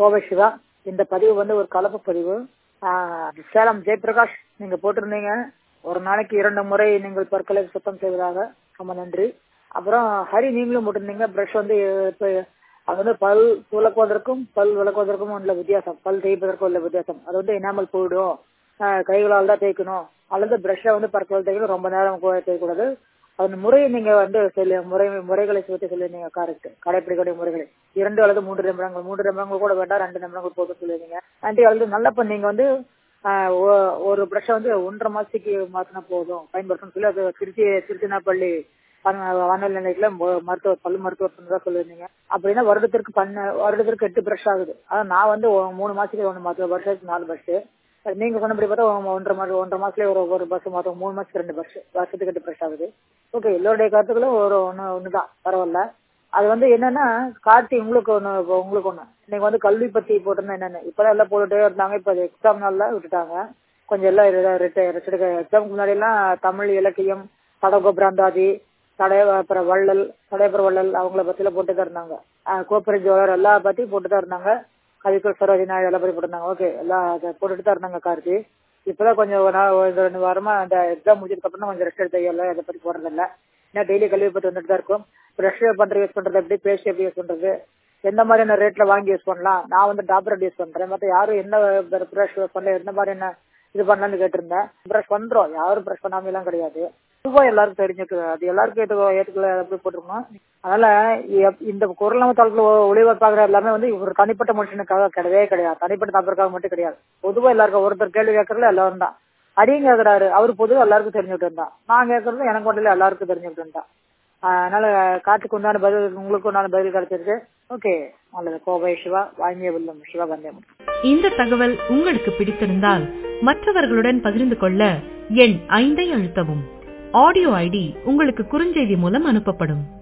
கோவை சிவா இந்த பதிவு வந்து ஒரு கலப்பு பதிவு ஆஹ் சேலம் ஜெயபிரகாஷ் நீங்க போட்டிருந்தீங்க ஒரு நாளைக்கு இரண்டு முறை நீங்கள் பற்களை சுத்தம் செய்வதாக ரொம்ப நன்றி அப்புறம் ஹரி நீங்களும் போட்டிருந்தீங்க பிரஷ் வந்து இப்ப அது வந்து பல் துளக்குவதற்கும் பல் விளக்குவதற்கும் உள்ள வித்தியாசம் பல் தேய்ப்பதற்கும் உள்ள வித்தியாசம் அது வந்து எனாமல் போயிடும் ஆஹ் கைகளால் தான் தேய்க்கணும் அல்லது பிரஷ்ஷை வந்து பற்கள் தேய்க்கணும் ரொம்ப நேரம் கூட தேய்க்கூடாது அந்த முறையை நீங்க வந்து சொல்லு முறை முறைகளை பற்றி சொல்லிருந்தீங்க கரெக்ட் கடைப்பிடிக்கக்கூடிய முறைகளை இரண்டு அல்லது மூன்று நிமிடங்கள் மூன்று நிமிடங்கள் கூட வேண்டாம் ரெண்டு நிமிடங்கள் போட்டு சொல்லிருந்தீங்க ஆண்டி அல்லது நல்ல பண்ண நீங்க வந்து ஆஹ் ஒ- ஒரு பிரஷை வந்து ஒன்றரை மாசத்துக்கு மாத்தினா போதும் பயன்படுத்தணும் சொல்லி அது திருச்சி திருச்சினாப்பள்ளி வானொலி நிலையத்துல மு- மருத்துவர் பல் மருத்துவர் தான் சொல்லியிருந்தீங்க அப்படின்னா வருடத்திற்கு பண்ண வருடத்திற்கு எட்டு பிரஷ் ஆகுது ஆனா நான் வந்து ஒ- மூணு மாசத்துக்கு ஒன்று மாத்துவேன் வருஷத்துக்கு நாலு பஸ் நீங்க சொன்னபடி பார்த்தா ஒ- ஒன்றரை மாசம் ஒன்றரை மாசத்துல ஒரு ஒரு பஸ் மாத்தோம் மூணு மாசத்துக்கு ரெண்டு பஸ் வருஷத்துக்கு எட்டு பிரஷ் ஆகுது ஓகே எல்லோருடைய கருத்துக்களும் ஒரு ஒன்று ஒண்ணுதான் பரவாயில்ல அது வந்து என்னன்னா கார்த்தி உங்களுக்கு ஒண்ணு இப்போ உங்களுக்கு ஒண்ணு நீங்க வந்து கல்வி பத்தி போட்டிருந்தா என்னன்னு இப்பதான் எல்லாம் போட்டுட்டே இருந்தாங்க இப்ப எக்ஸாம் நாள்ல விட்டுட்டாங்க கொஞ்சம் எல்லாம் எக்ஸாமுக்கு முன்னாடி எல்லாம் தமிழ் இலக்கியம் தடகோ பிராந்தாதி தடைய அப்புறம் வள்ளல் தடையப்புற வள்ளல் அவங்கள பத்தி எல்லாம் போட்டு தான் இருந்தாங்க ஆஹ் கோப்பரை ஜோழர் எல்லா பத்தி போட்டு தான் இருந்தாங்க கவிக்குள் சரோஜி நாயுடு எல்லாம் பத்தி போட்டிருந்தாங்க ஓகே எல்லாம் அதை போட்டுட்டு தான் இருந்தாங்க கார்த்தி இப்பதான் கொஞ்சம் ஒரு நாள் ஒரு ரெண்டு வாரமா அந்த எக்ஸாம் முடிஞ்சதுக்கு அப்புறம் தான் கொஞ்சம் ரெஸ்ட் எடுத்து எல்லாம் இதை பத்தி போடுறதில்ல ஏன்னா டெய்லி கல்வி பத்தி வந்துட்டு தான் இருக்கும் ப்ரஷ் பண்ற யூஸ் பண்றது எப்படி பேஸ்ட் எப்படி யூஸ் பண்றது எந்த மாதிரியான ரேட்ல வாங்கி யூஸ் பண்ணலாம் நான் வந்து டாப்ரேட் யூஸ் பண்றேன் மத்த யாரும் என்ன ப்ரஷ் யூஸ் பண்ணல எந்த மாதிரி என்ன இது பண்ணலாம்னு கேட்டிருந்தேன் ப்ரஷ் பண்றோம் யாரும் ப்ரஷ் பண்ணாம எல்லாம் கிடையாது பொதுவா எல்லாருக்கும் தெரிஞ்சுக்கு அது எல்லாருக்கும் ஏற்றுக்கோ ஏற்றுக்கல அப்படி போட்டிருக்கோம் அதனால எப்- இந்த குரல் நம்ம தாளுக்குள்ள ஒளிபரப்பாகிற எல்லாமே வந்து ஒரு தனிப்பட்ட மனுஷனுக்காக கிடையவே கிடையாது தனிப்பட்ட நபருக்காக மட்டும் கிடையாது பொதுவா எல்லாருக்கும் ஒருத்தர் கேள்வி கேட்கறதுல எல்லாரும் தான் அடியும் கேட்கிறாரு அவர் பொதுவா எல்லாருக்கும் தெரிஞ்சுட்டு இருந்தா நான் கேட்கறது எனக்கு மட்டும் இல்ல எல்லாருக்கும் தெரிஞ்சுட்டு இருந்தா அதனால காட்டுக்கு உண்டான பதில் உங்களுக்கு உண்டான பதில் கிடைச்சிருக்கு ஓகே நல்லது கோவை சிவா வாங்கிய வில்லம் சிவா வந்தேன் இந்த தகவல் உங்களுக்கு பிடித்திருந்தால் மற்றவர்களுடன் பகிர்ந்து கொள்ள எண் ஐந்தை அழுத்தவும் ஆடியோ ஐடி உங்களுக்கு குறுஞ்செய்தி மூலம் அனுப்பப்படும்